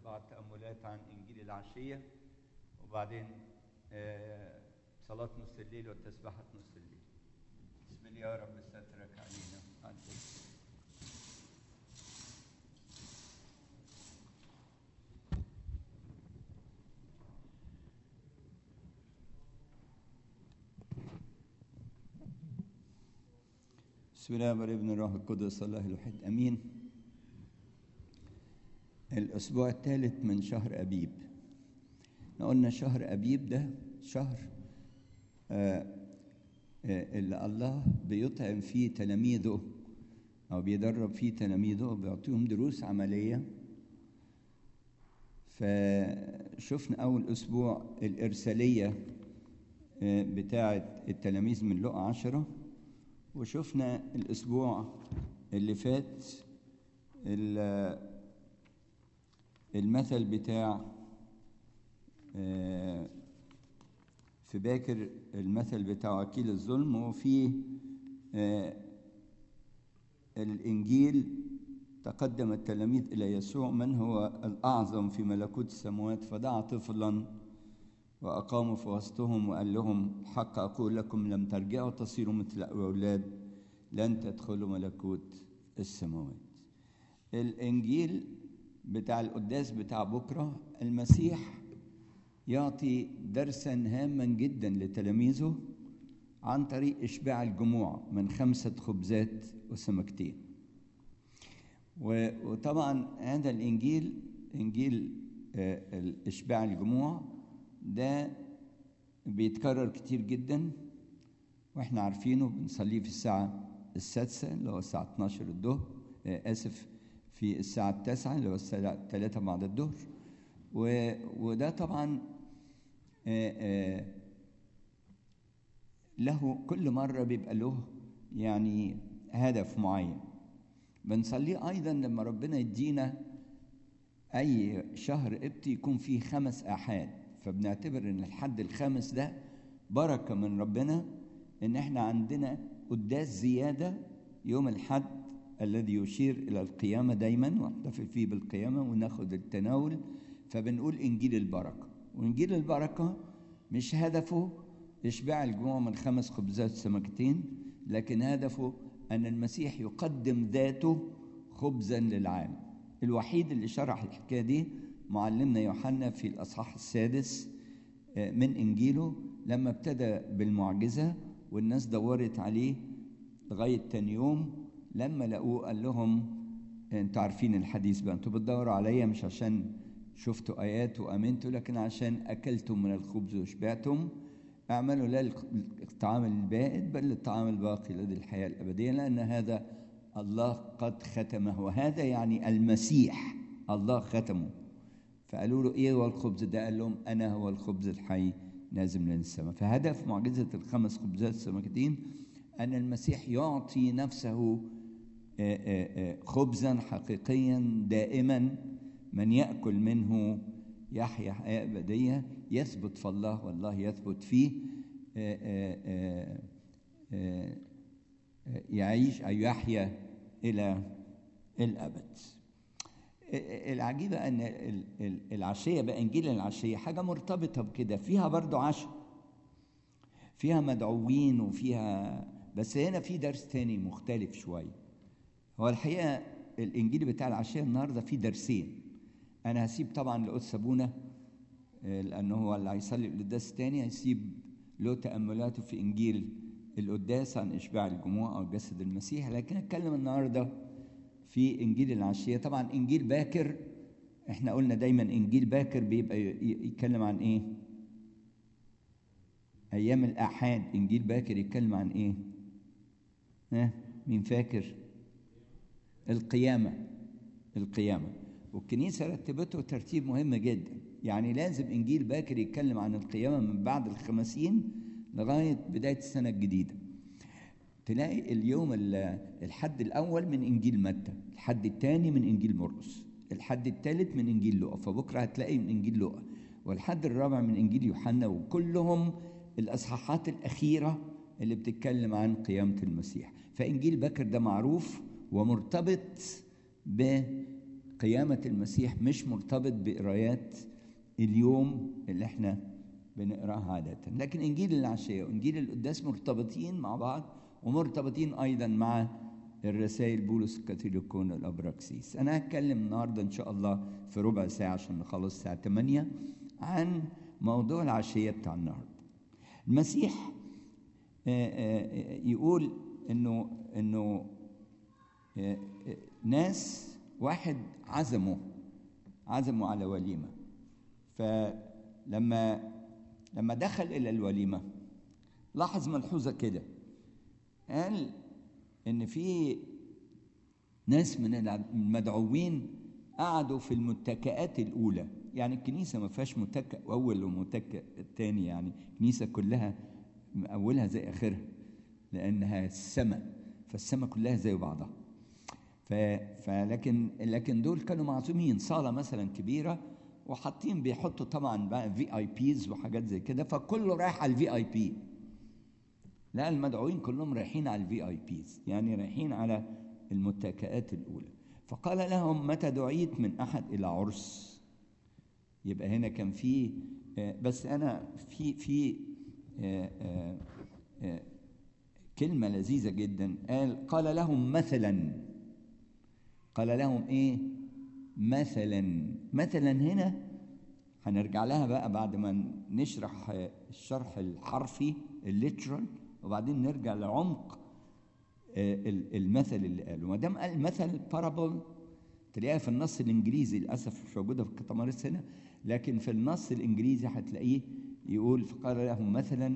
بعض تأملات عن إنجيل العشية وبعدين آه، صلاة نص الليل وتسبحة نص الليل بسم الله يا رب سترك علينا أنت بسم الله والابن الروح القدس الله الوحيد امين الاسبوع الثالث من شهر ابيب احنا قلنا شهر ابيب ده شهر آه، آه، اللي الله بيطعم فيه تلاميذه او بيدرب فيه تلاميذه بيعطيهم دروس عمليه فشفنا اول اسبوع الارساليه آه، بتاعه التلاميذ من لقا عشره وشفنا الأسبوع اللي فات ال- المثل بتاع آه، في باكر المثل بتاع وكيل الظلم وفي آه، الإنجيل تقدم التلاميذ إلى يسوع من هو الأعظم في ملكوت السماوات فدعا طفلا وأقاموا في وسطهم وقال لهم حق أقول لكم لم ترجعوا تصيروا مثل أولاد لن تدخلوا ملكوت السماوات الإنجيل بتاع القداس بتاع بكرة المسيح يعطي درسا هاما جدا لتلاميذه عن طريق إشباع الجموع من خمسة خبزات وسمكتين و- وطبعا هذا الإنجيل إنجيل آه، الإشباع الجموع ده بيتكرر كتير جدا واحنا عارفينه بنصليه في الساعة السادسة اللي هو الساعة 12 الظهر آه، آسف في الساعة التاسعة اللي هو الساعة 3 بعد الظهر و- وده طبعا آه، آه، له كل مرة بيبقى له يعني هدف معين بنصليه أيضا لما ربنا يدينا أي شهر قبطي يكون فيه خمس آحاد فبنعتبر إن الحد الخامس ده بركة من ربنا إن إحنا عندنا قداس زيادة يوم الحد الذي يشير إلى القيامة دايما ونحتفل فيه بالقيامة وناخد التناول فبنقول إنجيل البركة وإنجيل البركة مش هدفه إشباع الجوع من خمس خبزات سمكتين لكن هدفه أن المسيح يقدم ذاته خبزا للعالم الوحيد اللي شرح الحكاية دي معلمنا يوحنا في الأصحاح السادس آه، من إنجيله لما ابتدى بالمعجزة والناس دورت عليه لغاية تاني يوم لما لقوه قال لهم انتوا عارفين الحديث بقى انتوا بتدوروا عليا مش عشان شفتوا آيات وآمنتوا لكن عشان أكلتم من الخبز وشبعتم اعملوا لا للطعام البائد بل للطعام الباقي الذي الحياة الأبدية لأن هذا الله قد ختمه وهذا يعني المسيح الله ختمه فقالوا له ايه هو الخبز ده قال لهم انا هو الخبز الحي نازل من السماء فهدف معجزة الخمس خبزات السمكتين أن المسيح يعطي نفسه آه، آه، آه، خبزا حقيقيا دائما من يأكل منه يحيا حياة أبدية يثبت في الله والله يثبت فيه آه، آه، آه، آه، آه، يعيش أو يحيا إلى الأبد العجيبة أن ال- ال- العشية بقى إنجيل العشية حاجة مرتبطة بكده فيها برضو عشاء فيها مدعوين وفيها بس هنا في درس تاني مختلف شوية هو الحقيقة الإنجيل بتاع العشية النهاردة فيه درسين أنا هسيب طبعا لقدس أبونا آه، لأنه هو اللي هيصلي القداس التاني هيسيب له تأملاته في إنجيل القداس عن إشباع الجموع أو جسد المسيح لكن هتكلم النهارده في انجيل العشيه طبعا انجيل باكر احنا قلنا دايما انجيل باكر بيبقى ي- ي- يتكلم عن ايه ايام الاحاد انجيل باكر يتكلم عن ايه ها مين فاكر القيامه القيامه والكنيسه رتبته ترتيب مهم جدا يعني لازم انجيل باكر يتكلم عن القيامه من بعد الخمسين لغايه بدايه السنه الجديده تلاقي اليوم ال- الحد الأول من إنجيل متى الحد الثاني من إنجيل مرقس الحد الثالث من إنجيل لوقا فبكرة هتلاقي من إنجيل لوقا والحد الرابع من إنجيل يوحنا وكلهم الأصحاحات الأخيرة اللي بتتكلم عن قيامة المسيح فإنجيل بكر ده معروف ومرتبط قيامة المسيح مش مرتبط بقرايات اليوم اللي احنا بنقراها عادة لكن إنجيل العشية وإنجيل القداس مرتبطين مع بعض ومرتبطين أيضا مع الرسائل بولس الكاثوليكون الأبراكسيس أنا هتكلم النهاردة إن شاء الله في ربع ساعة عشان نخلص الساعة 8 عن موضوع العشية بتاع النهاردة المسيح يقول إنه إنه ناس واحد عزمه عزمه على وليمة فلما لما دخل إلى الوليمة لاحظ ملحوظة كده قال إن في ناس من المدعوين قعدوا في المتكئات الأولى يعني الكنيسة ما فيهاش متكئ أول ومتكئ الثاني يعني الكنيسة كلها أولها زي آخرها لأنها السماء فالسماء كلها زي بعضها ف... فلكن لكن دول كانوا معزومين صاله مثلا كبيره وحاطين بيحطوا طبعا بقى في اي بيز وحاجات زي كده فكله رايح على الفي اي بي لا المدعوين كلهم رايحين على الفي اي بيز يعني رايحين على المتكئات الاولى فقال لهم متى دعيت من احد الى عرس يبقى هنا كان في بس انا في في كلمه لذيذه جدا قال قال لهم مثلا قال لهم ايه مثلا مثلا هنا هنرجع لها بقى بعد ما نشرح الشرح الحرفي الليترال وبعدين نرجع لعمق المثل اللي قاله ما دام قال مثل بارابل تلاقيها في النص الانجليزي للاسف مش موجوده في الكتمارس هنا لكن في النص الانجليزي هتلاقيه يقول فقال لهم مثلا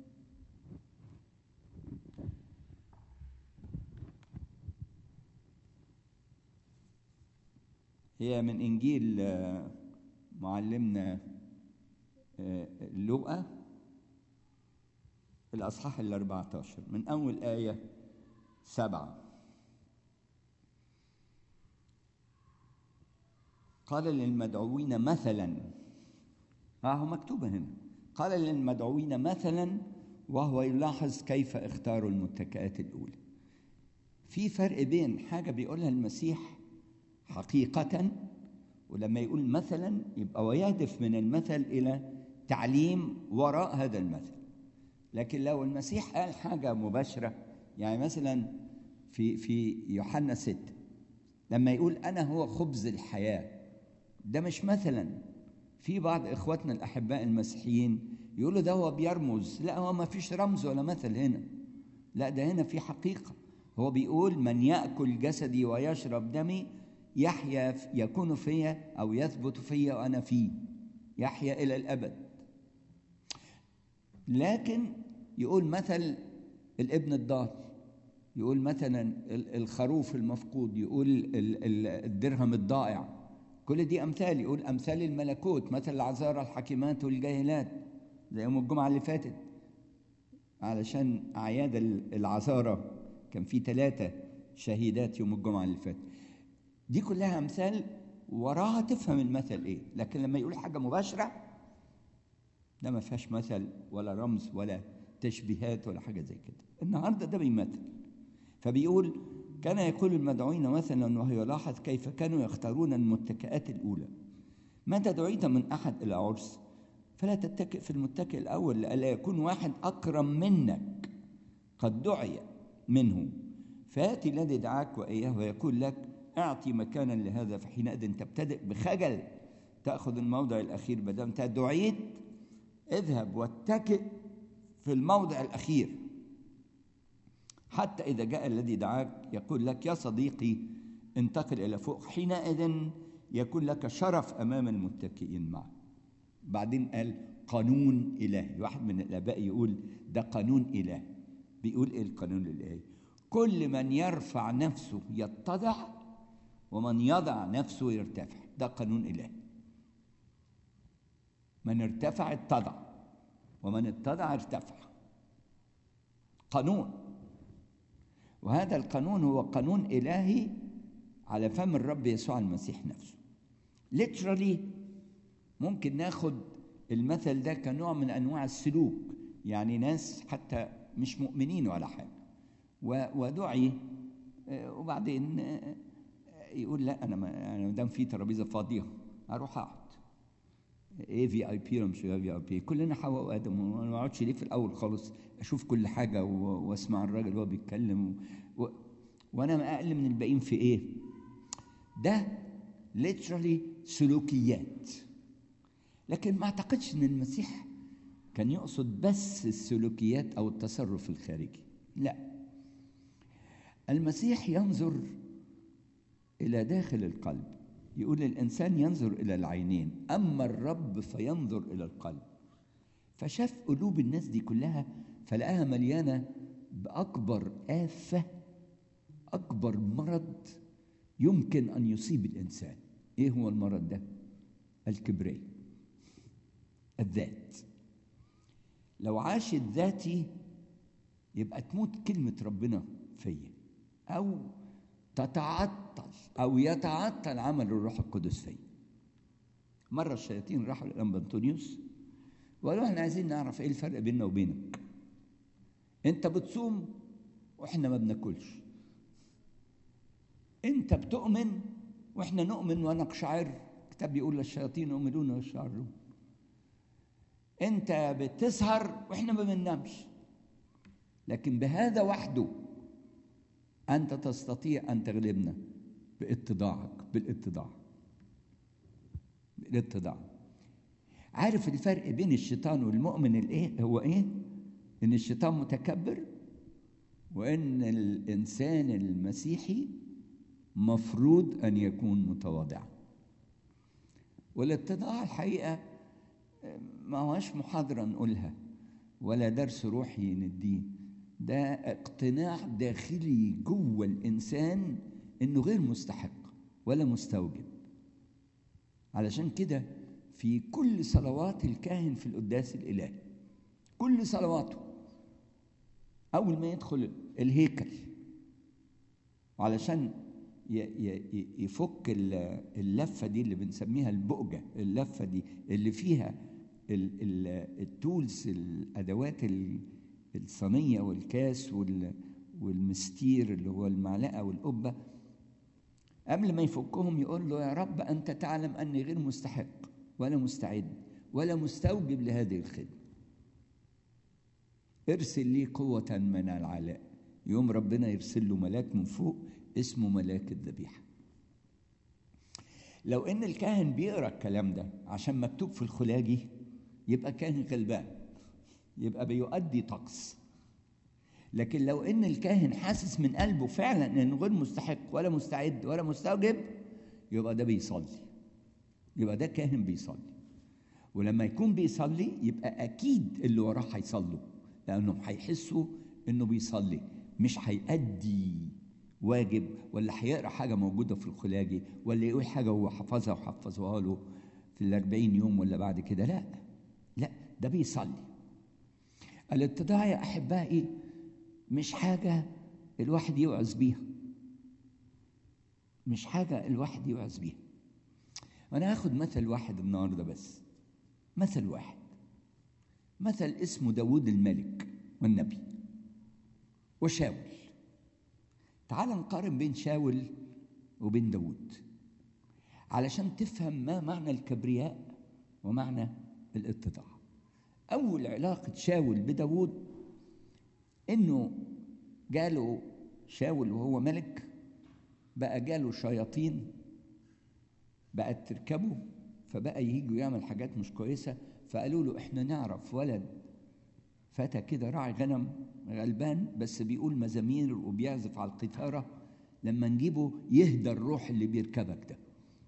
هي من إنجيل معلمنا لوقا الأصحاح ال 14 من أول آية سبعة قال للمدعوين مثلا ها هو مكتوبة هنا قال للمدعوين مثلا وهو يلاحظ كيف اختاروا المتكئات الأولى في فرق بين حاجة بيقولها المسيح حقيقة ولما يقول مثلا يبقى ويهدف من المثل إلى تعليم وراء هذا المثل لكن لو المسيح قال حاجة مباشرة يعني مثلا في في يوحنا 6 لما يقول أنا هو خبز الحياة ده مش مثلا في بعض إخواتنا الأحباء المسيحيين يقولوا ده هو بيرمز لا هو ما فيش رمز ولا مثل هنا لا ده هنا في حقيقة هو بيقول من يأكل جسدي ويشرب دمي يحيا يكون فيا او يثبت فيا وانا فيه يحيا الى الابد لكن يقول مثل الابن الضال يقول مثلا الخروف المفقود يقول الدرهم الضائع كل دي امثال يقول امثال الملكوت مثل العذارى الحكيمات والجاهلات زي يوم الجمعه اللي فاتت علشان اعياد العذارى كان في ثلاثه شهيدات يوم الجمعه اللي فاتت دي كلها امثال وراها تفهم المثل ايه لكن لما يقول حاجه مباشره ده ما فيهاش مثل ولا رمز ولا تشبيهات ولا حاجه زي كده النهارده ده بيمثل فبيقول كان يقول المدعوين مثلا وهو يلاحظ كيف كانوا يختارون المتكئات الاولى متى دعيت من احد الى عرس فلا تتكئ في المتكئ الاول لئلا يكون واحد اكرم منك قد دعي منه فياتي الذي دعاك واياه ويقول لك اعطي مكانا لهذا فحينئذ تبتدئ بخجل تاخذ الموضع الاخير ما دام دعيت اذهب واتكئ في الموضع الاخير حتى اذا جاء الذي دعاك يقول لك يا صديقي انتقل الى فوق حينئذ يكون لك شرف امام المتكئين معك بعدين قال قانون الهي واحد من الاباء يقول ده قانون الهي بيقول ايه القانون الالهي كل من يرفع نفسه يتضع ومن يضع نفسه يرتفع ده قانون إلهي من ارتفع اتضع ومن اتضع ارتفع قانون وهذا القانون هو قانون إلهي على فم الرب يسوع المسيح نفسه literally ممكن ناخد المثل ده كنوع من أنواع السلوك يعني ناس حتى مش مؤمنين ولا حاجة ودعي وبعدين يقول لا انا ما انا ما دام في ترابيزه فاضيه اروح اقعد ايه في اي بي ولا مش في اي بي كلنا حواء وادم وانا ما اقعدش ليه في الاول خالص اشوف كل حاجه و- واسمع الراجل وهو بيتكلم و... و... وانا اقل من الباقيين في ايه ده literally سلوكيات لكن ما اعتقدش ان المسيح كان يقصد بس السلوكيات او التصرف الخارجي لا المسيح ينظر الى داخل القلب يقول الانسان ينظر الى العينين اما الرب فينظر الى القلب فشاف قلوب الناس دي كلها فلقاها مليانه باكبر افه اكبر مرض يمكن ان يصيب الانسان ايه هو المرض ده الكبرياء الذات لو عاش الذاتي يبقى تموت كلمة ربنا فيا أو تتعطل أو يتعطل عمل الروح القدس فيا مرة الشياطين راحوا للأنبا أنطونيوس وقالوا احنا عايزين نعرف ايه الفرق بيننا وبينك انت بتصوم واحنا ما بناكلش انت بتؤمن واحنا نؤمن ونقشعر الكتاب بيقول للشياطين يؤمنون ويشعرون انت بتسهر واحنا ما بننامش لكن بهذا وحده انت تستطيع ان تغلبنا باتضاعك بالاتضاع بالاتضاع عارف الفرق بين الشيطان والمؤمن الايه هو ايه ان الشيطان متكبر وان الانسان المسيحي مفروض ان يكون متواضعا والاتضاع الحقيقه ما هوش محاضره نقولها ولا درس روحي نديه ده اقتناع داخلي جوه الانسان انه غير مستحق ولا مستوجب علشان كده في كل صلوات الكاهن في القداس الالهي كل صلواته اول ما يدخل الهيكل علشان يفك اللفه دي اللي بنسميها البؤجه اللفه دي اللي فيها التولز الادوات الصينيه والكاس والمستير اللي هو المعلقه والقبه قبل ما يفكهم يقول له يا رب انت تعلم اني غير مستحق ولا مستعد ولا مستوجب لهذه الخدمه ارسل لي قوه من العلاء يوم ربنا يرسل له ملاك من فوق اسمه ملاك الذبيحه لو ان الكاهن بيقرا الكلام ده عشان مكتوب في الخلاجي يبقى كاهن غلبان يبقى بيؤدي طقس لكن لو ان الكاهن حاسس من قلبه فعلا انه غير مستحق ولا مستعد ولا مستوجب يبقى ده بيصلي يبقى ده كاهن بيصلي ولما يكون بيصلي يبقى اكيد اللي وراه هيصلوا لانهم هيحسوا انه بيصلي مش هيأدي واجب ولا هيقرا حاجه موجوده في الخلاجي ولا يقول حاجه هو حفظها وحفظوها له في الأربعين يوم ولا بعد كده لا لا ده بيصلي الاتضاع يا أحبائي مش حاجة الواحد يوعظ بيها مش حاجة الواحد يوعظ بيها أنا هاخد مثل واحد النهاردة بس مثل واحد مثل اسمه داود الملك والنبي وشاول تعال نقارن بين شاول وبين داود علشان تفهم ما معنى الكبرياء ومعنى الاتضاع أول علاقة شاول بداود إنه جاله شاول وهو ملك بقى جاله شياطين بقت تركبه فبقى يجي يعمل حاجات مش كويسة فقالوا له إحنا نعرف ولد فتى كده راعي غنم غلبان بس بيقول مزامير وبيعزف على القيثارة لما نجيبه يهدى الروح اللي بيركبك ده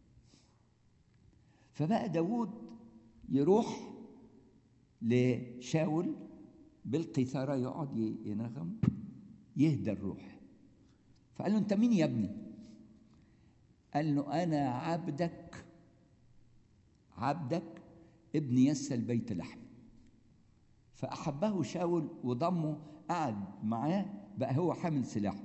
فبقى داود يروح لشاول بالقيثارة يقعد ينغم يهدى الروح فقال له انت مين يا ابني قال له انا عبدك عبدك ابن يسى البيت لحم فأحبه شاول وضمه قعد معاه بقى هو حامل سلاحه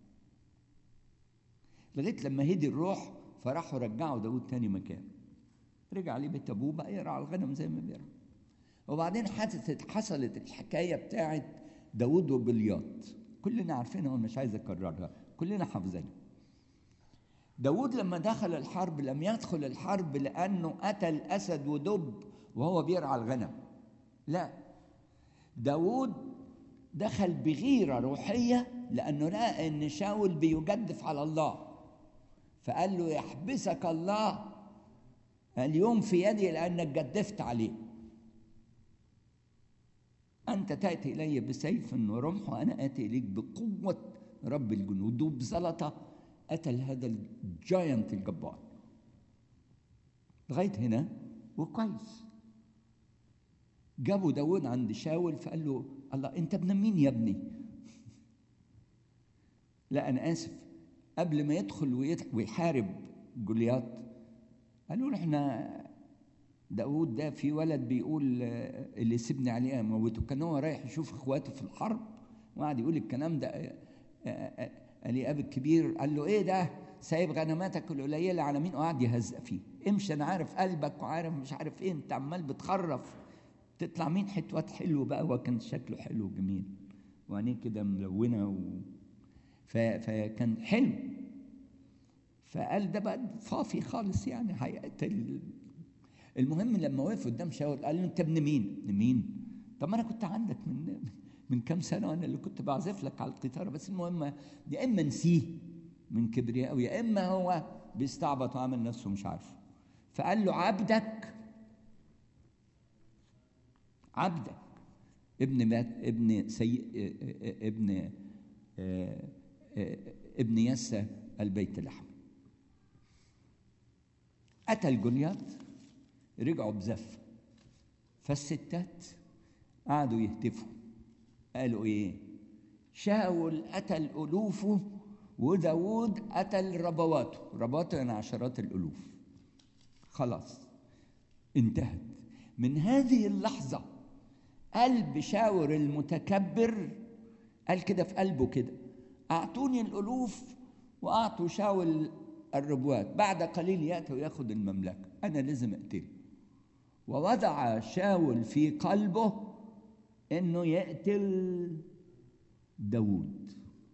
لغاية لما هدي الروح فراحوا رجعوا داود تاني مكان رجع ليه بيت أبوه بقى يرعى الغنم زي ما بيرعى وبعدين حدثت حصلت الحكاية بتاعت داود وجولياط كلنا عارفينها ومش عايز أكررها كلنا حافظينها داود لما دخل الحرب لم يدخل الحرب لأنه قتل أسد ودب وهو بيرعى الغنم لا داود دخل بغيرة روحية لأنه لقى إن شاول بيجدف على الله فقال له يحبسك الله اليوم في يدي لأنك جدفت عليه أنت تأتي إلي بسيف ورمح وأنا آتي إليك بقوة رب الجنود وبزلطة قتل هذا الجاينت الجبار لغاية هنا وكويس جابوا داود عند شاول فقال له الله أنت ابن مين يا ابني لا أنا آسف قبل ما يدخل ويحارب جولياط قالوا له احنا داود ده في ولد بيقول اللي سيبني عليه اموته كان هو رايح يشوف اخواته في الحرب وقعد يقول الكلام ده الياب الكبير قال له ايه ده سايب غنماتك القليله على مين وقعد يهزق فيه امشي انا عارف قلبك وعارف مش عارف ايه انت عمال بتخرف تطلع مين حتوات حلو بقى وكان شكله حلو وجميل وعينيه كده ملونه و... ف... فكان حلو فقال ده بقى فافي خالص يعني هيقتل المهم لما وقف قدام شاول قال له انت ابن مين؟ ابن مين؟ طب ما انا كنت عندك من من كام سنه وانا اللي كنت بعزف لك على القيثاره بس المهم يا اما نسيه من كبرياء يا اما هو بيستعبط وعامل نفسه مش عارفه فقال له عبدك عبدك ابن مات ابن سي ابن ابن يسى البيت لحم قتل جولياط رجعوا بزف فالستات قعدوا يهتفوا قالوا ايه شاول قتل الوفه وداود قتل ربواته ربواته يعني عشرات الالوف خلاص انتهت من هذه اللحظه قلب شاور المتكبر قال كده في قلبه كده اعطوني الالوف واعطوا شاول الربوات بعد قليل ياتي وياخذ المملكه انا لازم اقتله ووضع شاول في قلبه انه يقتل داود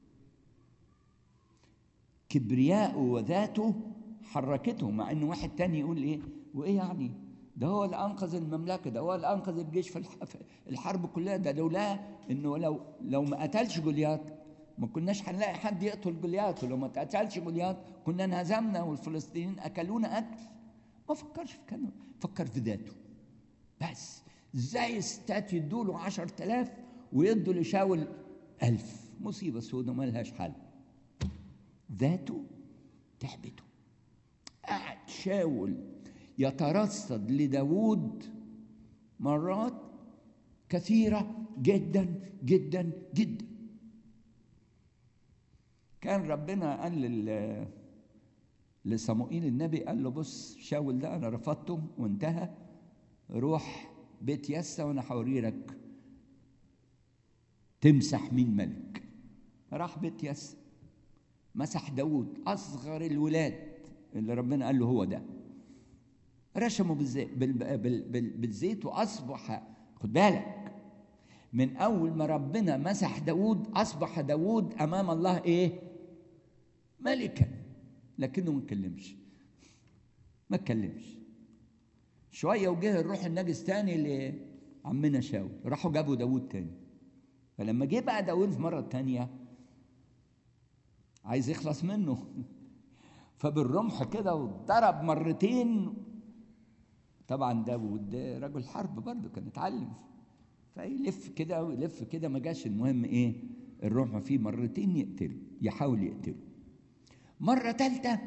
كبرياءه وذاته حركته مع انه واحد تاني يقول ايه وايه يعني ده هو اللي انقذ المملكه ده هو اللي انقذ الجيش في الحرب كلها ده لولا انه لو لو ما قتلش جولياط ما كناش هنلاقي حد يقتل جولياط ولو ما اتقتلش جولياط كنا انهزمنا والفلسطينيين اكلونا اكل ما فكرش في كانه فكر في ذاته بس ازاي الستات يدوا له 10000 ويدوا لشاول ألف مصيبة سودة ما لهاش حل ذاته تعبته قعد شاول يترصد لداود مرات كثيرة جدا جدا جدا كان ربنا قال لل لصموئيل النبي قال له بص شاول ده انا رفضته وانتهى روح بيت يسا وانا هوري لك تمسح مين ملك راح بيت يسا مسح داود اصغر الولاد اللي ربنا قال له هو ده رشمه بالزيت, بال بال بال بالزيت واصبح خد بالك من اول ما ربنا مسح داود اصبح داود امام الله ايه ملكا لكنه ما اتكلمش ما اتكلمش شويه وجه الروح النجس تاني لعمنا شاول راحوا جابوا داود تاني فلما جه بقى داود في مره تانيه عايز يخلص منه فبالرمح كده وضرب مرتين طبعا داود رجل حرب برضه كان اتعلم فيلف كده ويلف كده ما جاش المهم ايه الرمح فيه مرتين يقتله يحاول يقتله مرة تالتة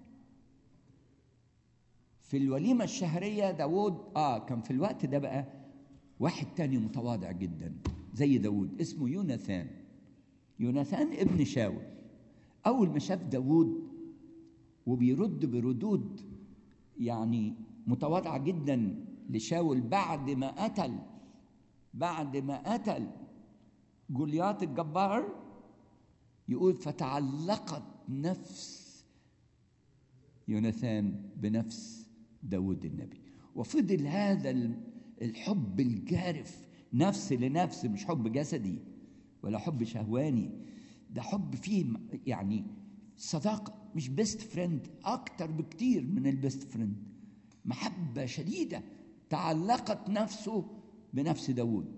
في الوليمة الشهرية داود آه كان في الوقت ده بقى واحد تاني متواضع جدا زي داود اسمه يوناثان يوناثان ابن شاول أول ما شاف داود وبيرد بردود يعني متواضعة جدا لشاول بعد ما قتل بعد ما قتل جولياط الجبار يقول فتعلقت نفس يوناثان بنفس داود النبي وفضل هذا الحب الجارف نفس لنفس مش حب جسدي ولا حب شهواني ده حب فيه يعني صداقة مش بيست فريند اكتر بكتير من البيست فريند محبه شديده تعلقت نفسه بنفس داود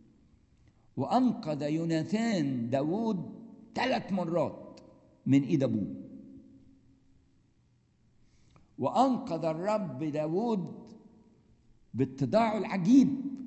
وانقذ يوناثان داود ثلاث مرات من ايد ابوه وانقذ الرب داود باتضاعه العجيب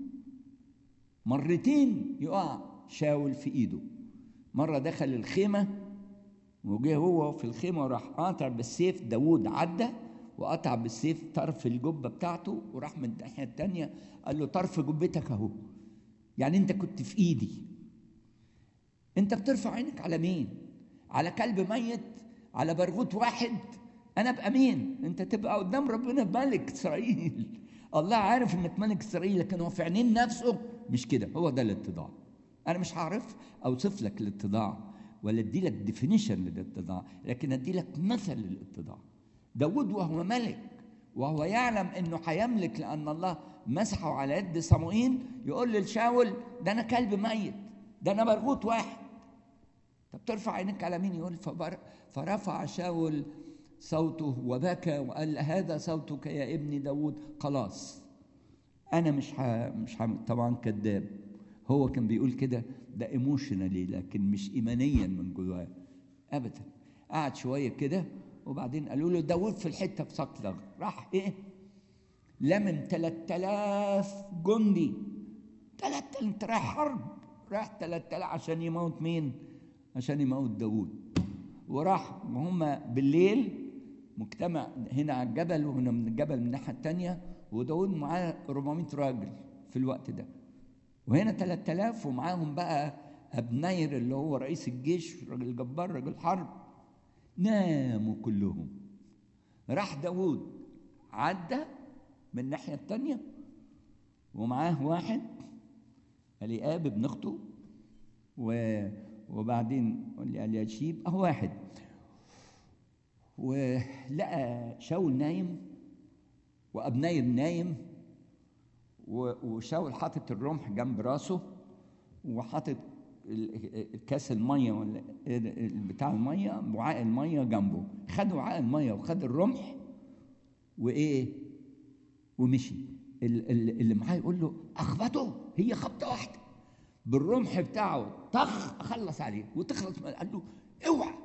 مرتين يقع شاول في ايده مره دخل الخيمه وجه هو في الخيمه وراح قاطع بالسيف داود عدى وقطع بالسيف طرف الجبه بتاعته وراح من الناحيه الثانيه قال له طرف جبتك اهو يعني انت كنت في ايدي انت بترفع عينك على مين على كلب ميت على برغوت واحد انا ابقى مين انت تبقى قدام ربنا ملك اسرائيل الله عارف انك ملك اسرائيل لكن هو في عينين نفسه مش كده هو ده الاتضاع انا مش هعرف اوصف لك الاتضاع ولا ادي لك ديفينيشن للاتضاع لكن ادي لك مثل للاتضاع داود وهو ملك وهو يعلم انه هيملك لان الله مسحه على يد صموئيل يقول للشاول ده انا كلب ميت ده انا برغوت واحد طب ترفع عينك على مين يقول فبر فرفع شاول صوته وبكى وقال هذا صوتك يا ابني داود خلاص انا مش ح... مش ح... طبعا كذاب هو كان بيقول كده ده ايموشنالي لكن مش ايمانيا من جواه ابدا قعد شويه كده وبعدين قالوا له داود في الحته في صقلغ راح ايه لمم 3000 جندي 3000 انت رايح حرب راح 3000 عشان يموت مين عشان يموت داود وراح وهم بالليل مجتمع هنا على الجبل وهنا من الجبل من الناحيه الثانيه وداود معاه 400 راجل في الوقت ده وهنا 3000 ومعاهم بقى ابنير اللي هو رئيس الجيش راجل جبار راجل حرب ناموا كلهم راح داود عدى من الناحية التانية ومعاه واحد الياب ابن اخته و وبعدين الياشيب اهو واحد ولقى شاول نايم وابنير نايم وشاول حاطط الرمح جنب راسه وحاطط كاس الميه ولا بتاع الميه وعاء الميه جنبه خد وعاء الميه وخد الرمح وايه ومشي اللي معاه يقول له اخبطه هي خبطه واحده بالرمح بتاعه طخ اخلص عليه وتخلص قال له اوعى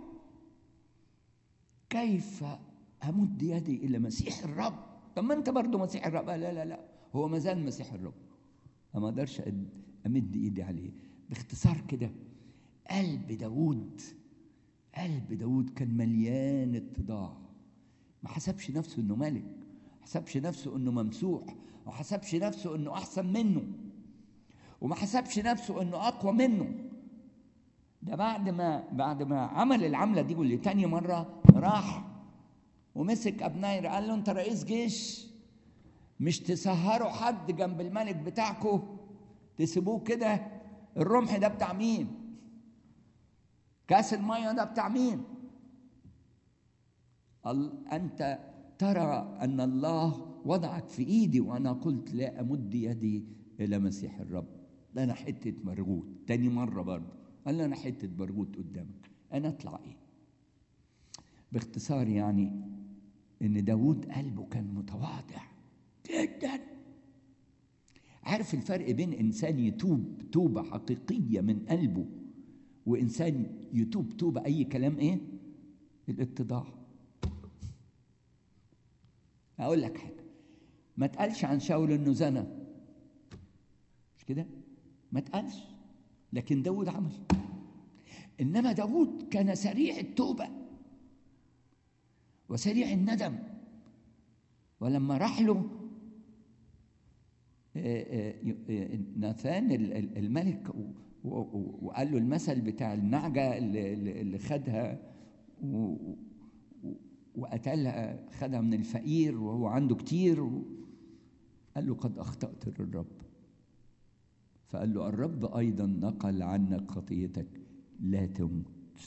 كيف امد يدي الى مسيح الرب طب ما انت برضه مسيح الرب لا لا لا هو ما زال مسيح الرب ما اقدرش امد ايدي عليه باختصار كده قلب داود قلب داود كان مليان اتضاع ما حسبش نفسه انه ملك ما حسبش نفسه انه ممسوح ما حسبش نفسه انه احسن منه وما حسبش نفسه انه اقوى منه ده بعد ما بعد ما عمل العمله دي واللي تاني مره راح ومسك ابناير قال له انت رئيس جيش مش تسهروا حد جنب الملك بتاعكم تسيبوه كده الرمح ده بتاع مين كاس الميه ده بتاع مين انت ترى ان الله وضعك في ايدي وانا قلت لا امد يدي الى مسيح الرب ده انا حته برغوت تاني مره برضه قال لي انا حته برغوت قدامك انا اطلع ايه باختصار يعني ان داود قلبه كان متواضع جدا عارف الفرق بين انسان يتوب توبه حقيقيه من قلبه وانسان يتوب توبه اي كلام ايه الاتضاع اقول لك حاجه ما تقالش عن شاول انه زنى مش كده ما تقالش لكن داود عمل انما داود كان سريع التوبه وسريع الندم ولما راح له ناثان الملك وقال له المثل بتاع النعجة اللي خدها وقتلها خدها من الفقير وهو عنده كتير قال له قد أخطأت للرب فقال له الرب أيضا نقل عنك خطيتك لا تموت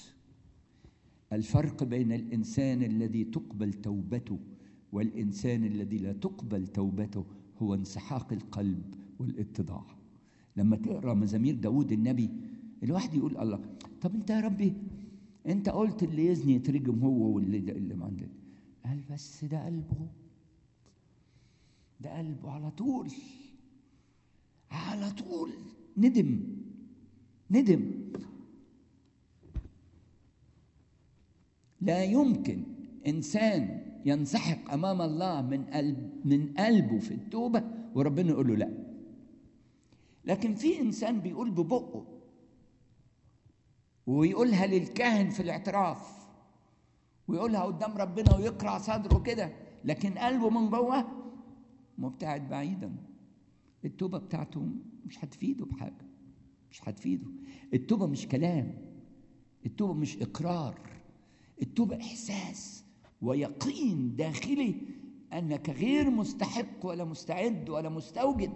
الفرق بين الإنسان الذي تقبل توبته والإنسان الذي لا تقبل توبته هو انسحاق القلب والاتضاع لما تقرا مزامير داود النبي الواحد يقول الله طب انت يا ربي انت قلت اللي يزني يترجم هو واللي ده اللي ما عنده قال بس ده قلبه ده قلبه على طول على طول ندم ندم لا يمكن انسان ينسحق امام الله من قلب من قلبه في التوبه وربنا يقول له لا لكن في انسان بيقول ببقه ويقولها للكاهن في الاعتراف ويقولها قدام ربنا ويقرع صدره كده لكن قلبه من جوه مبتعد بعيدا التوبه بتاعته مش هتفيده بحاجه مش هتفيده التوبه مش كلام التوبه مش اقرار التوبه احساس ويقين داخلي انك غير مستحق ولا مستعد ولا مستوجب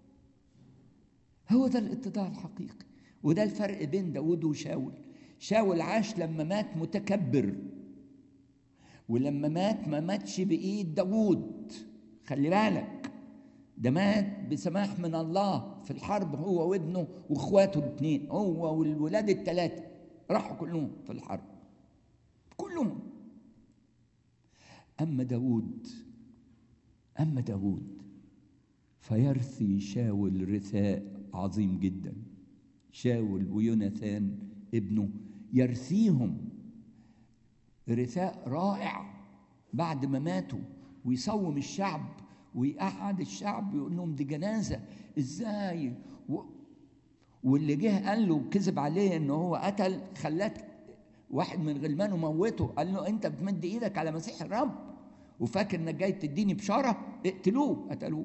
هو ده الاتضاع الحقيقي وده الفرق بين داود وشاول شاول عاش لما مات متكبر ولما مات ما ماتش بإيد داود خلي بالك ده مات بسماح من الله في الحرب هو وابنه واخواته الاثنين هو والولاد الثلاثة راحوا كلهم في الحرب كلهم أما داود أما داود فيرثي شاول رثاء عظيم جدا شاول ويوناثان ابنه يرثيهم رثاء رائع بعد ما ماتوا ويصوم الشعب ويقعد الشعب ويقول لهم دي جنازه ازاي و... واللي جه قال له كذب عليه ان هو قتل خلاه واحد من غلمانه موته قال له انت بتمد ايدك على مسيح الرب وفاكر انك جاي تديني بشاره اقتلوه قتلوه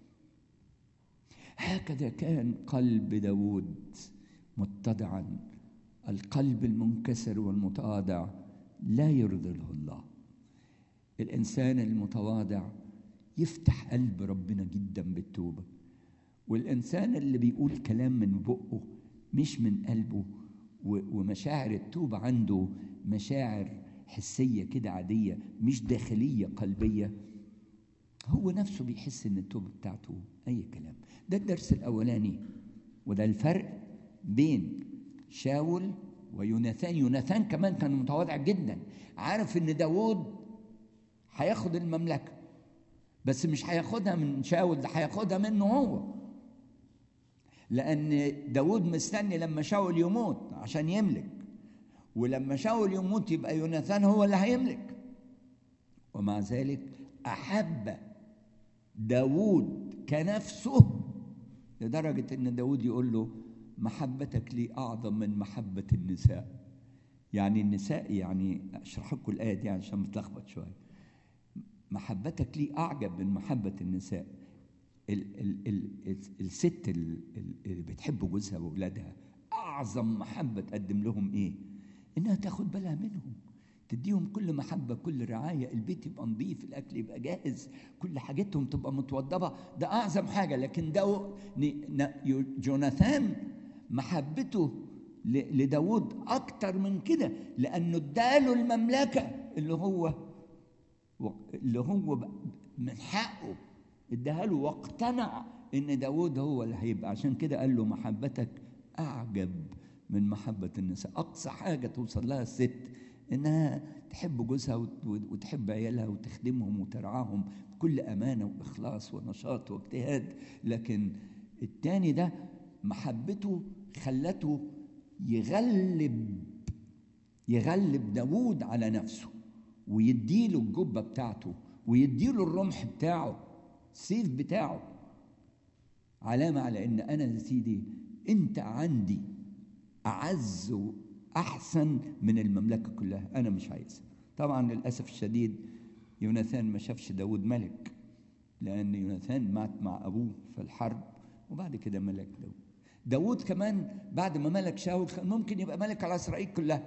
هكذا كان قلب داود متضعا القلب المنكسر والمتواضع لا يرضي له الله الانسان المتواضع يفتح قلب ربنا جدا بالتوبه والانسان اللي بيقول كلام من بقه مش من قلبه ومشاعر التوبه عنده مشاعر حسيه كده عاديه مش داخليه قلبيه هو نفسه بيحس ان التوبه بتاعته اي كلام ده الدرس الاولاني وده الفرق بين شاول ويوناثان يوناثان كمان كان متواضع جدا عارف ان داود هياخد المملكه بس مش هياخدها من شاول ده هياخدها منه هو لان داود مستني لما شاول يموت عشان يملك ولما شاول يموت يبقى يوناثان هو اللي هيملك ومع ذلك احب داود كنفسه لدرجة إن داود يقول له محبتك لي أعظم من محبة النساء يعني النساء يعني أشرح لكم الآية دي عشان متلخبط شوية محبتك لي أعجب من محبة النساء ال ال ال الست اللي بتحب جوزها وأولادها أعظم محبة تقدم لهم إيه؟ إنها تاخد بالها منهم تديهم كل محبة كل رعاية البيت يبقى نظيف الأكل يبقى جاهز كل حاجتهم تبقى متوضبة ده أعظم حاجة لكن ده جوناثان محبته لداود أكتر من كده لأنه اداله المملكة اللي هو اللي هو من حقه اداها له واقتنع ان داود هو اللي هيبقى عشان كده قال له محبتك اعجب من محبه النساء اقصى حاجه توصل لها الست انها تحب جوزها وتحب عيالها وتخدمهم وترعاهم بكل امانه واخلاص ونشاط واجتهاد لكن التاني ده محبته خلته يغلب يغلب داوود على نفسه ويديله الجبه بتاعته ويديله الرمح بتاعه السيف بتاعه علامه على ان انا يا سيدي انت عندي اعز احسن من المملكه كلها انا مش عايزها طبعا للاسف الشديد يوناثان ما شافش داود ملك لان يوناثان مات مع ابوه في الحرب وبعد كده ملك داود داود كمان بعد ما ملك شاول كان ممكن يبقى ملك على اسرائيل كلها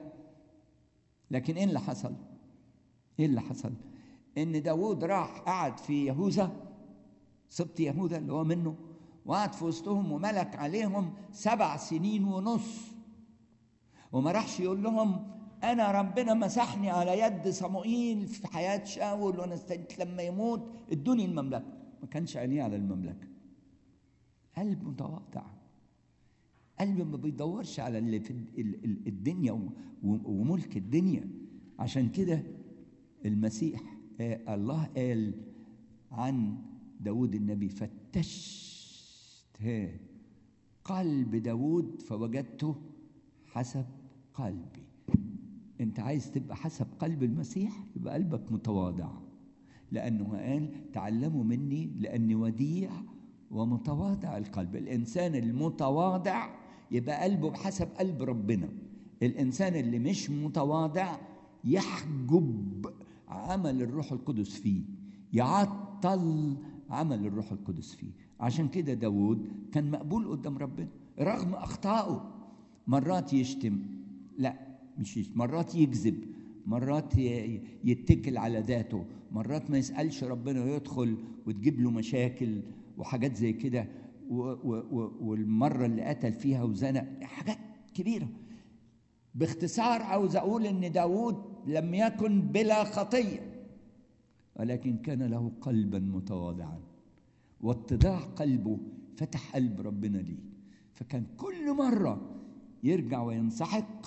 لكن ايه اللي حصل ايه اللي حصل ان داود راح قعد في يهوذا سبط يهوذا اللي هو منه وقعد في وسطهم وملك عليهم سبع سنين ونص وما راحش يقول لهم انا ربنا مسحني على يد صموئيل في حياه شاول وانا استنيت لما يموت ادوني المملكه ما كانش عينيه على المملكه قلب متواضع قلب ما بيدورش على اللي في الدنيا وملك الدنيا عشان كده المسيح آه الله قال عن داود النبي فتشت قلب داود فوجدته حسب قلبي انت عايز تبقى حسب قلب المسيح يبقى قلبك متواضع لانه قال تعلموا مني لاني وديع ومتواضع القلب الانسان المتواضع يبقى قلبه بحسب قلب ربنا الانسان اللي مش متواضع يحجب عمل الروح القدس فيه يعطل عمل الروح القدس فيه عشان كده داود كان مقبول قدام ربنا رغم اخطائه مرات يشتم لا مش يشتم مرات يكذب مرات يتكل على ذاته مرات ما يسالش ربنا ويدخل وتجيب له مشاكل وحاجات زي كده والمره اللي قتل فيها وزنق حاجات كبيره باختصار عاوز اقول ان داود لم يكن بلا خطيه ولكن كان له قلبا متواضعا واتضاع قلبه فتح قلب ربنا ليه فكان كل مره يرجع وينسحق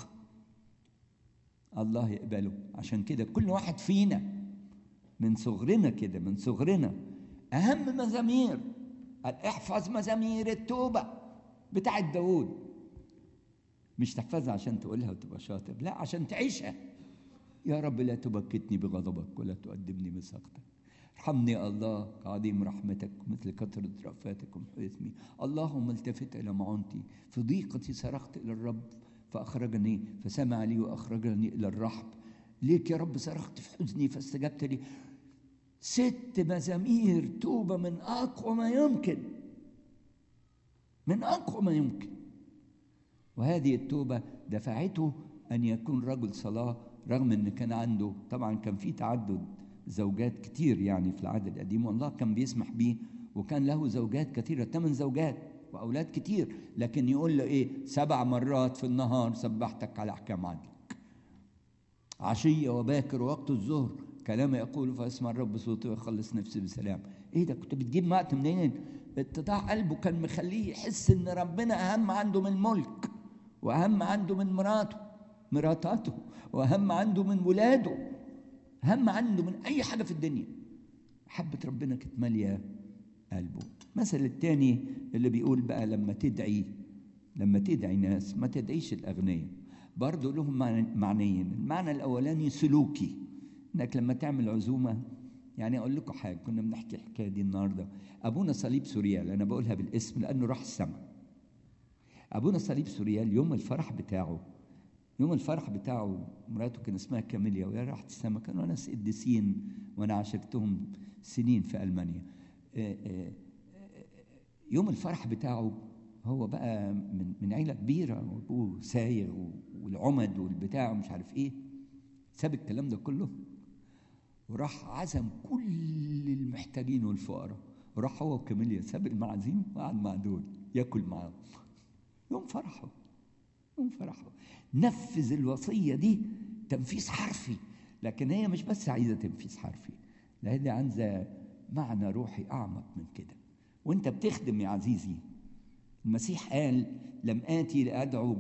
الله يقبله عشان كده كل واحد فينا من صغرنا كده من صغرنا اهم مزامير احفظ مزامير التوبه بتاعت داود مش تحفظها عشان تقولها وتبقى شاطر لا عشان تعيشها يا رب لا تبكتني بغضبك ولا تؤدبني بسخطك ارحمني يا الله كعظيم رحمتك مثل كثرة رأفاتكم وإثمي اللهم التفت إلى معونتي في ضيقتي صرخت إلى الرب فأخرجني فسمع لي وأخرجني إلى الرحب ليك يا رب صرخت في حزني فاستجبت لي ست مزامير توبة من أقوى ما يمكن من أقوى ما يمكن وهذه التوبة دفعته أن يكون رجل صلاة رغم أن كان عنده طبعا كان في تعدد زوجات كتير يعني في العهد القديم والله كان بيسمح بيه وكان له زوجات كثيرة ثمان زوجات وأولاد كتير لكن يقول له إيه سبع مرات في النهار سبحتك على أحكام عدلك عشية وباكر ووقت الظهر كلام يقول فاسمع الرب صوتي ويخلص نفسي بسلام ايه ده كنت بتجيب وقت منين اتضاع قلبه كان مخليه يحس ان ربنا اهم عنده من الملك واهم عنده من مراته مراتاته واهم عنده من ولاده اهم عنده من اي حاجه في الدنيا محبه ربنا كانت ماليه قلبه المثل الثاني اللي بيقول بقى لما تدعي لما تدعي ناس ما تدعيش الاغنياء برضه لهم معنيين المعنى الاولاني سلوكي انك لما تعمل عزومه يعني اقول لكم حاجه كنا بنحكي الحكايه دي النهارده ابونا صليب سوريال انا بقولها بالاسم لانه راح السماء ابونا صليب سوريال يوم الفرح بتاعه يوم الفرح بتاعه مراته كان اسمها كاميليا وهي راحت السماء كانوا ناس قديسين وانا عاشرتهم سنين في المانيا يوم الفرح بتاعه هو بقى من من عيله كبيره وابوه سايغ والعمد والبتاع ومش عارف ايه ساب الكلام ده كله وراح عزم كل المحتاجين والفقراء وراح هو وكاميليا ساب المعازيم وقعد مع دول ياكل معاهم يوم فرحه يوم فرحه نفذ الوصيه دي تنفيذ حرفي لكن هي مش بس عايزه تنفيذ حرفي لا هي عايزه معنى روحي اعمق من كده وانت بتخدم يا عزيزي المسيح قال لم اتي لادعو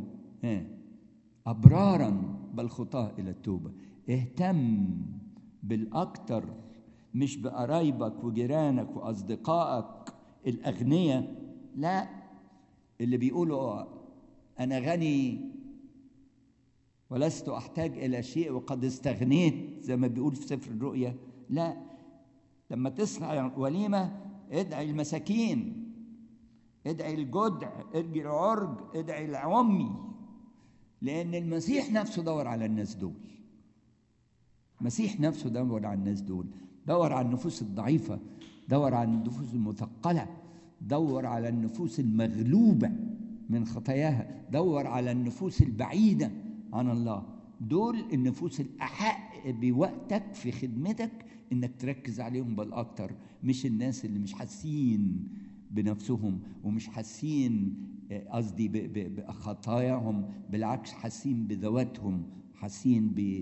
ابرارا بل خطاه الى التوبه اهتم بالاكتر مش بقرايبك وجيرانك واصدقائك الاغنياء لا اللي بيقولوا انا غني ولست احتاج الى شيء وقد استغنيت زي ما بيقول في سفر الرؤيا لا لما تصنع وليمه ادعي المساكين ادعي الجدع ادعي العرج ادعي العمي لان المسيح نفسه دور على الناس دول المسيح نفسه دور على الناس دول دور على النفوس الضعيفه دور على النفوس المثقله دور على النفوس المغلوبه من خطاياها دور على النفوس البعيده عن الله دول النفوس الاحق بوقتك في خدمتك انك تركز عليهم بالاكتر مش الناس اللي مش حاسين بنفسهم ومش حاسين قصدي بخطاياهم بالعكس حاسين بذواتهم حاسين ب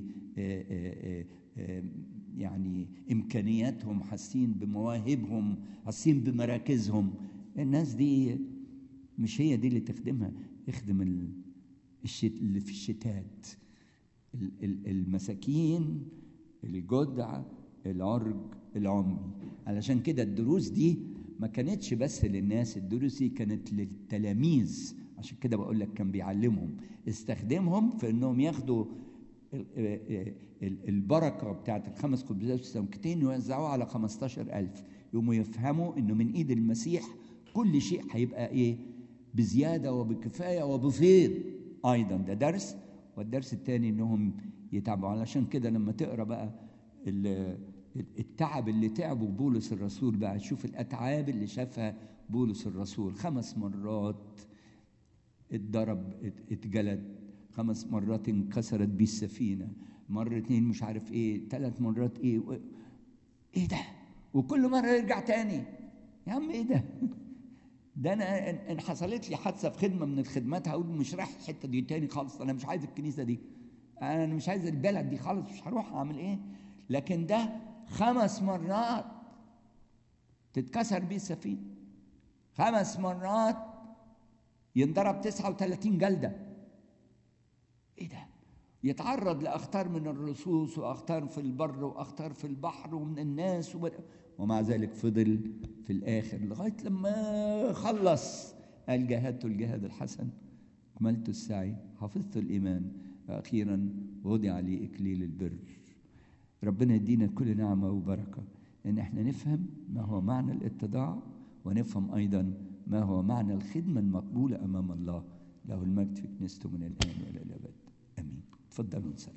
يعني امكانياتهم حاسين بمواهبهم حاسين بمراكزهم الناس دي مش هي دي اللي تخدمها يخدم ال- الشت اللي في الشتات ال- ال- المساكين الجدع العرج العمي علشان كده الدروس دي ما كانتش بس للناس الدروس دي كانت للتلاميذ عشان كده بقول لك كان بيعلمهم استخدمهم في انهم ياخدوا ال- ال- البركة بتاعت الخمس قبزات والسمكتين يوزعوها على 15000 يقوموا يفهموا انه من ايد المسيح كل شيء هيبقى ايه بزيادة وبكفاية وبفيض ايضا ده درس والدرس الثاني انهم يتعبوا علشان كده لما تقرا بقى ال- التعب اللي تعبه بولس الرسول بقى شوف الاتعاب اللي شافها بولس الرسول خمس مرات اتضرب ات- اتجلد خمس مرات انكسرت بيه السفينة مرة اتنين مش عارف ايه ثلاث مرات ايه و... ايه ده وكل مرة يرجع تاني يا عم ايه ده ده انا ان إن حصلت لي حادثة في خدمة من الخدمات هقول مش رايح الحتة دي تاني خالص انا مش عايز الكنيسة دي انا مش عايز البلد دي خالص مش هروح اعمل ايه لكن ده خمس مرات تتكسر بيه السفينة خمس مرات ينضرب 39 جلدة ايه ده يتعرض لاخطار من الرصوص واخطار في البر واخطار في البحر ومن الناس وب... ومع ذلك فضل في الاخر لغايه لما خلص قال جاهدت الجهاد الحسن كملت السعي حفظت الايمان واخيرا وضع لي اكليل البر ربنا يدينا كل نعمه وبركه ان احنا نفهم ما هو معنى الاتضاع ونفهم ايضا ما هو معنى الخدمه المقبوله امام الله له المجد في كنيسته من الان والى الابد امين تفضلوا نصلي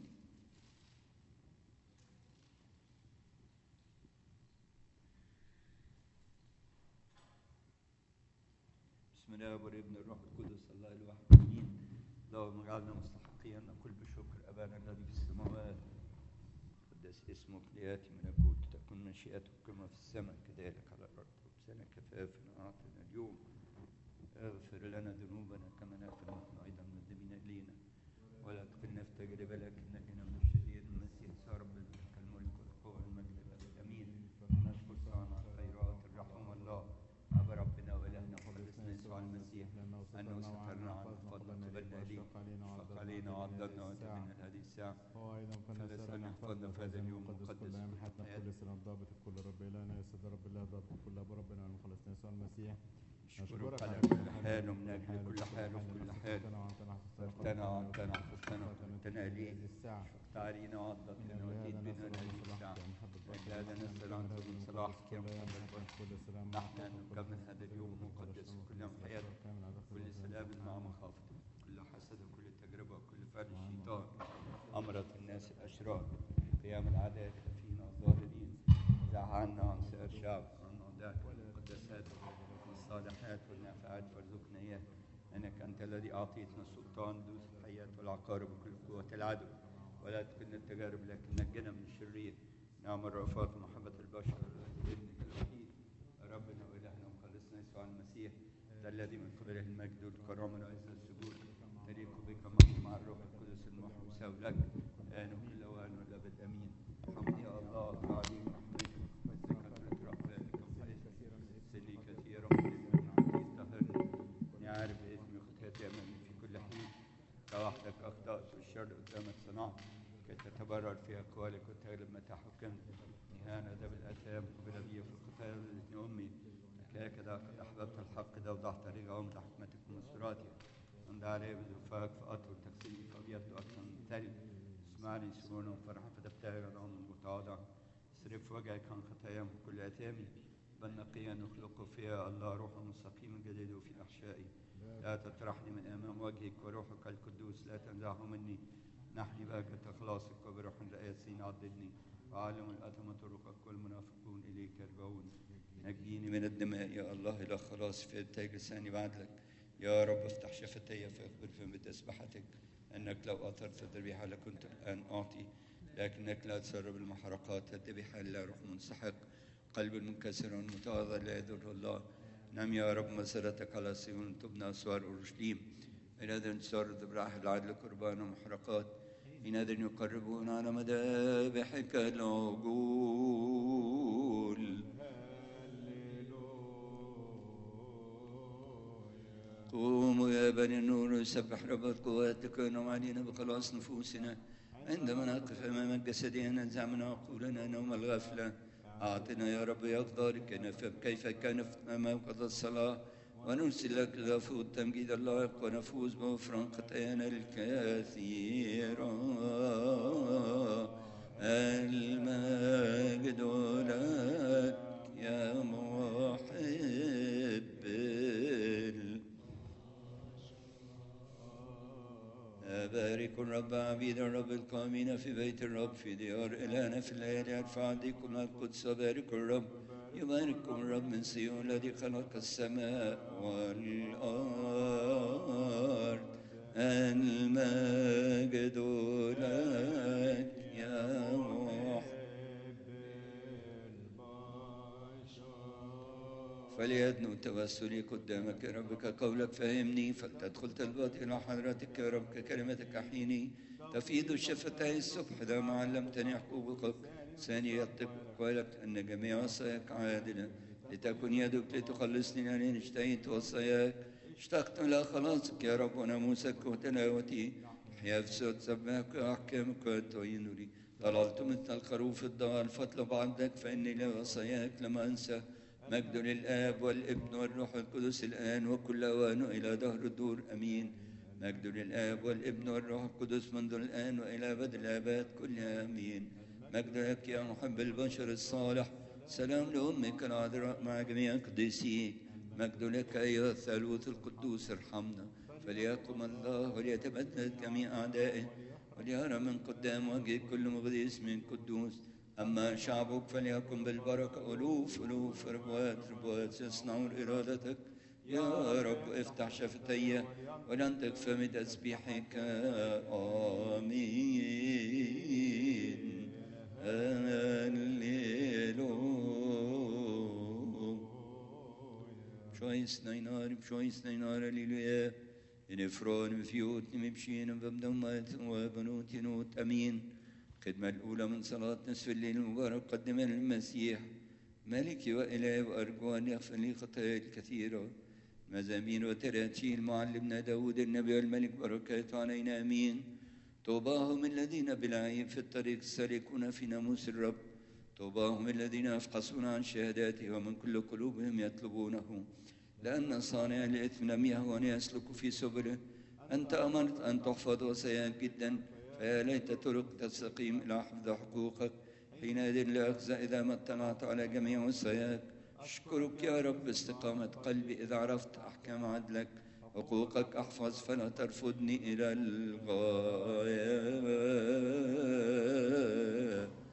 بسم الله والابن الروح القدس الله الواحد امين اللهم اجعلنا مستحقين ان نقول بشكر ابانا الذي في السماوات قدس اسمك لياتي ملكوت تكن مشيئتك كما في السماء كذلك على الارض خبزنا كفافنا اعطنا اليوم اغفر لنا ذنوبنا كما نغفر نحن ايضا مذنبين الينا ولا تدخلنا في تجربه لكن نجنا من الشرير المسيح يا رب لك الملك والقوه والمجد الابد امين نشكر صانع الخيرات الرحمه الله ابا ربنا والهنا وخلصنا يسوع المسيح انه سترنا عن فضل قبلنا اليه شفق علينا وعضدنا وتمنى هذه الساعه هو ايضا فلسنا فلسنا نحفظنا في هذا اليوم المقدس المقدس كل ايام في حياتنا حياتنا. كل سنه ضابط كل رب الهنا يسد رب الله ضابط كل ابو ربنا المخلص يسوع المسيح نشكرك على كل حال ومن اجل كل حال وكل حال افتنا وعدتنا حفظتنا وقتنا اليه الساعه شفقت علينا وعضدتنا واتيت بنا هذه الساعه لاجل هذا نسال عنك من صلاحك يا محمد البشر نحن أن نكمل هذا اليوم المقدس وكل يوم حياتنا كل سلام مع مخافتك كل حسد وكل تجربة وكل فعل الشيطان أمرت الناس الأشرار قيام العادات فينا الظالمين زعلنا عن سائر شعب عن أعداء والمقدسات والصالحات والنافعات وارزقنا إياه إنك أنت الذي أعطيتنا السلطان دوس الحياة والعقارب وكل قوة العدو ولا تكلنا التجارب لكن نجنا من الشرير نعم الرأفات ومحبة البشر ابنك الوحيد ربنا وإلهنا ومخلصنا يسوع المسيح ده الذي من قبله المجد والكرامة والعز والسجود تليق بك مجد مع الروح القدس المحروسة ولك الآن وكل أوان والأبد أمين حمد يا الله تعالي رحمتك وثقة رحمتك وحياتك سلي كثيرا من طهرني إني عارف اسمي خطيتي أمامي في كل حين كوحدك أخطأت والشر قدامك صنعت كي تتبرر في أقوالك وتغلب متى حكمت إهانة ذا بالآثام قبل بي في الخطايا ولدتني أمي هكذا قد أحببت الحق ذا وضعت لي عمد حكمتك ومسراتي عند علي بذوفاك فأطول تكسيري فأبيض أكثر من ثلج اسمعني سرورا وفرحا فتبتهج العمر المتواضع اصرف وجهك عن خطاياهم كل آثامي بل نقيا نخلق فيها الله روحا مستقيما جديد في أحشائي لا تطرحني من أمام وجهك وروحك القدوس لا تنزعه مني نحني بهجة خلاصك وبروح الآسين عضدني وعالم الأثم طرقك والمنافقون إليك يرجعون نجيني من الدماء يا الله إلى خلاص في التاج لساني بعدلك يا رب افتح شفتي فاخبر فم بتسبحتك أنك لو أثرت الذبيحة لكنت الآن أعطي لكنك لا تسرب المحرقات الذبيحة لا روح منسحق قلب المنكسر والمتواضع لا يضر الله نعم يا رب مسيرتك على صيون تبنى أسوار أورشليم إلى انتصار الذبائح العدل قربان ومحرقات حينئذ يقربون على مذابحك العجول قوموا يا بني النور وسبح رب قواتك ونوم علينا بخلاص نفوسنا عندما نقف أمام الجسد ننزع من عقولنا نوم الغفلة أعطنا يا رب يقدرك نفهم كيف كان أمام قضاء الصلاة ونرسل لك غفور تمجيد الله ونفوز بغفران خطايانا الكثيرة المجد لك يا محب ال- بارك الرب عبيد الرب القائمين في بيت الرب في ديار إلهنا في الليالي ارفع عندكم القدس وبارك الرب يبارككم الرب من صيون الذي خلق السماء والأرض المجد لك يا محب فليدنو توسلي قدامك يا رب كقولك فهمني فلتدخل طلباتي إلى حضرتك يا رب ككلمتك أحيني تفيض الشفتين الصبح ده ما علمتني حقوقك ثاني يطلب قولك أن جميع وصاياك عادلة لتكن يدك لتخلصني لأني اشتهيت وصاياك اشتقت إلى خلاصك يا رب وناموسك وتلاوتي احيا في صوت سبحك وأحكامك وتعين لي ضللت مثل الخروف الضال فاطلب عبدك فإني لوصاياك لما أنسى مجد للآب والابن والروح القدس الآن وكل أوان إلى دهر الدور أمين مجد للآب والابن والروح القدس منذ الآن وإلى بدء الآباد كلها أمين مجد لك يا محب البشر الصالح سلام لأمك العذراء مع جميع قديسيك مجد لك أيها الثالوث القدوس ارحمنا فليقم الله وليتبدل جميع أعدائه وليرى من قدام وجهك كل مغذي اسم قدوس أما شعبك فليكن بالبركة ألوف ألوف ربوات ربوات يصنعون إرادتك يا رب افتح شفتي ولنطق فم تسبيحك آمين هللويا بشويس نينار بشويس نينار هللويا نفرون بفيوت نمشين بمدمات وبنوت نوت أمين الخدمة الأولى من صلاة نصف الليل المبارك قدم المسيح ملكي وإلهي وأرجو أن يغفر لي خطاياي الكثيرة مزامير وتراتيل معلمنا داود النبي والملك بركاته علينا أمين طوباهم الذين بالعيب في الطريق السالكون في ناموس الرب طوباهم الذين يفحصون عن شهاداته ومن كل قلوبهم يطلبونه لأن صانع الإثم لم يهوى أن يسلك في سبله أنت أمرت أن تحفظ وسيئا جدا فيا ليت طرق تستقيم إلى حفظ حقوقك حينئذ لا أخزى إذا ما اطلعت على جميع وصاياك أشكرك يا رب استقامة قلبي إذا عرفت أحكام عدلك حقوقك أحفظ فلا ترفضني إلى الغاية